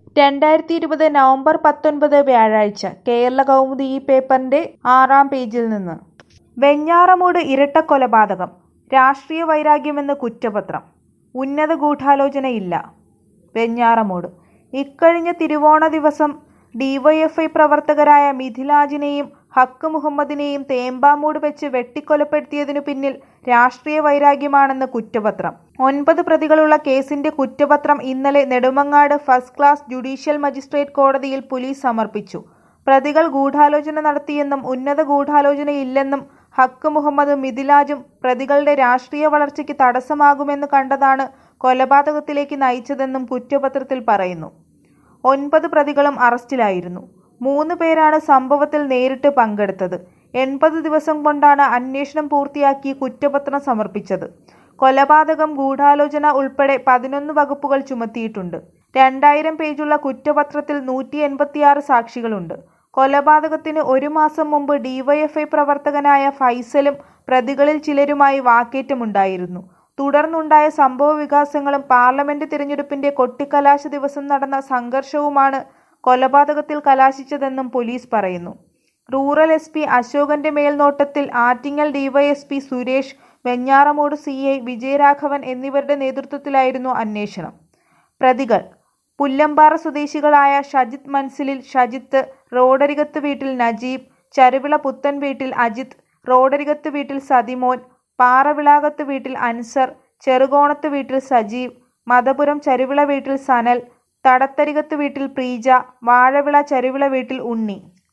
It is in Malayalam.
രണ്ടായിരത്തി ഇരുപത് നവംബർ പത്തൊൻപത് വ്യാഴാഴ്ച കേരള കൗമുദി ഈ പേപ്പറിന്റെ ആറാം പേജിൽ നിന്ന് വെഞ്ഞാറമൂട് ഇരട്ടക്കൊലപാതകം രാഷ്ട്രീയ വൈരാഗ്യമെന്ന് കുറ്റപത്രം ഉന്നത ഗൂഢാലോചനയില്ല വെഞ്ഞാറമൂട് ഇക്കഴിഞ്ഞ തിരുവോണ ദിവസം ഡിവൈഎഫ്ഐ പ്രവർത്തകരായ മിഥിലാജിനെയും ഹക്ക് മുഹമ്മദിനെയും തേമ്പാമൂട് വെച്ച് വെട്ടിക്കൊലപ്പെടുത്തിയതിനു പിന്നിൽ രാഷ്ട്രീയ വൈരാഗ്യമാണെന്ന് കുറ്റപത്രം ഒൻപത് പ്രതികളുള്ള കേസിന്റെ കുറ്റപത്രം ഇന്നലെ Nedumangad first class judicial magistrate കോടതിയിൽ പോലീസ് സമർപ്പിച്ചു പ്രതികൾ ഗൂഢാലോചന നടത്തിയെന്നും ഉന്നത ഗൂഢാലോചനയില്ലെന്നും ഹക്ക് മുഹമ്മദ് മിഥിലാജും പ്രതികളുടെ രാഷ്ട്രീയ വളർച്ചയ്ക്ക് തടസ്സമാകുമെന്ന് കണ്ടതാണ് കൊലപാതകത്തിലേക്ക് നയിച്ചതെന്നും കുറ്റപത്രത്തിൽ പറയുന്നു ഒൻപത് പ്രതികളും അറസ്റ്റിലായിരുന്നു മൂന്ന് പേരാണ് സംഭവത്തിൽ നേരിട്ട് പങ്കെടുത്തത് എൺപത് ദിവസം കൊണ്ടാണ് അന്വേഷണം പൂർത്തിയാക്കി കുറ്റപത്രം സമർപ്പിച്ചത് കൊലപാതകം ഗൂഢാലോചന ഉൾപ്പെടെ പതിനൊന്ന് വകുപ്പുകൾ ചുമത്തിയിട്ടുണ്ട് രണ്ടായിരം പേജുള്ള കുറ്റപത്രത്തിൽ നൂറ്റി എൺപത്തിയാറ് സാക്ഷികളുണ്ട് കൊലപാതകത്തിന് ഒരു മാസം മുമ്പ് ഡിവൈഎഫ്ഐ പ്രവർത്തകനായ ഫൈസലും പ്രതികളിൽ ചിലരുമായി വാക്കേറ്റമുണ്ടായിരുന്നു തുടർന്നുണ്ടായ സംഭവ വികാസങ്ങളും പാർലമെന്റ് തിരഞ്ഞെടുപ്പിന്റെ കൊട്ടിക്കലാശ ദിവസം നടന്ന സംഘർഷവുമാണ് കൊലപാതകത്തിൽ കലാശിച്ചതെന്നും പോലീസ് പറയുന്നു റൂറൽ എസ് പി അശോകന്റെ മേൽനോട്ടത്തിൽ Attingal DYSP Suresh Venjaramoodu C I Vijayaraghavan എന്നിവരുടെ നേതൃത്വത്തിലായിരുന്നു അന്വേഷണം പ്രതികൾ പുല്ലമ്പാറ സ്വദേശികളായ ഷജിത് മൻസിലിൽ ഷജിത്ത് റോഡരികത്ത് വീട്ടിൽ നജീബ് ചരുവിള പുത്തൻ വീട്ടിൽ അജിത് റോഡരികത്ത് വീട്ടിൽ സതിമോൻ പാറവിളാകത്ത് വീട്ടിൽ അൻസർ ചെറുകോണത്ത് വീട്ടിൽ സജീവ് മതപുരം ചരുവിള വീട്ടിൽ സനൽ തടത്തരികത്ത് വീട്ടിൽ പ്രീജ വാഴവിള ചരുവിള വീട്ടിൽ ഉണ്ണി